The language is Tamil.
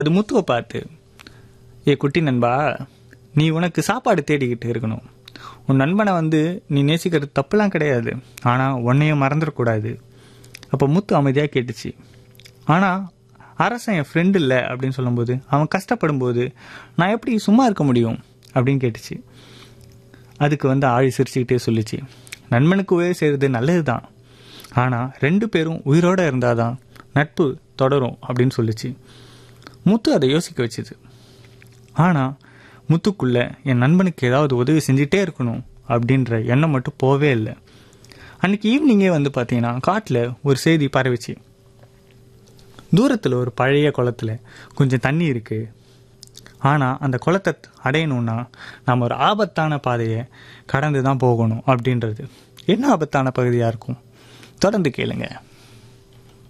அது முத்துவை பார்த்து ஏ குட்டி நண்பா நீ உனக்கு சாப்பாடு தேடிக்கிட்டு இருக்கணும் உன் நண்பனை வந்து நீ நேசிக்கிறது தப்புலாம் கிடையாது ஆனால் உன்னையும் மறந்துடக்கூடாது அப்போ முத்து அமைதியாக கேட்டுச்சு ஆனால் அரசன் என் ஃப்ரெண்டு இல்லை அப்படின்னு சொல்லும்போது அவன் கஷ்டப்படும் போது நான் எப்படி சும்மா இருக்க முடியும் அப்படின்னு கேட்டுச்சு அதுக்கு வந்து ஆழி சிரிச்சுக்கிட்டே சொல்லிச்சு நண்பனுக்கு உதவி செய்கிறது நல்லது தான் ஆனால் ரெண்டு பேரும் உயிரோடு இருந்தால் தான் நட்பு தொடரும் அப்படின்னு சொல்லிச்சு முத்து அதை யோசிக்க வச்சுது ஆனால் முத்துக்குள்ள என் நண்பனுக்கு ஏதாவது உதவி செஞ்சிட்டே இருக்கணும் அப்படின்ற எண்ணம் மட்டும் போவே இல்லை அன்னைக்கு ஈவினிங்கே வந்து பார்த்தீங்கன்னா காட்டில் ஒரு செய்தி பரவிச்சு தூரத்தில் ஒரு பழைய குளத்துல கொஞ்சம் தண்ணி இருக்குது ஆனால் அந்த குளத்தை அடையணும்னா நம்ம ஒரு ஆபத்தான பாதையை கடந்து தான் போகணும் அப்படின்றது என்ன ஆபத்தான பகுதியாக இருக்கும் தொடர்ந்து கேளுங்க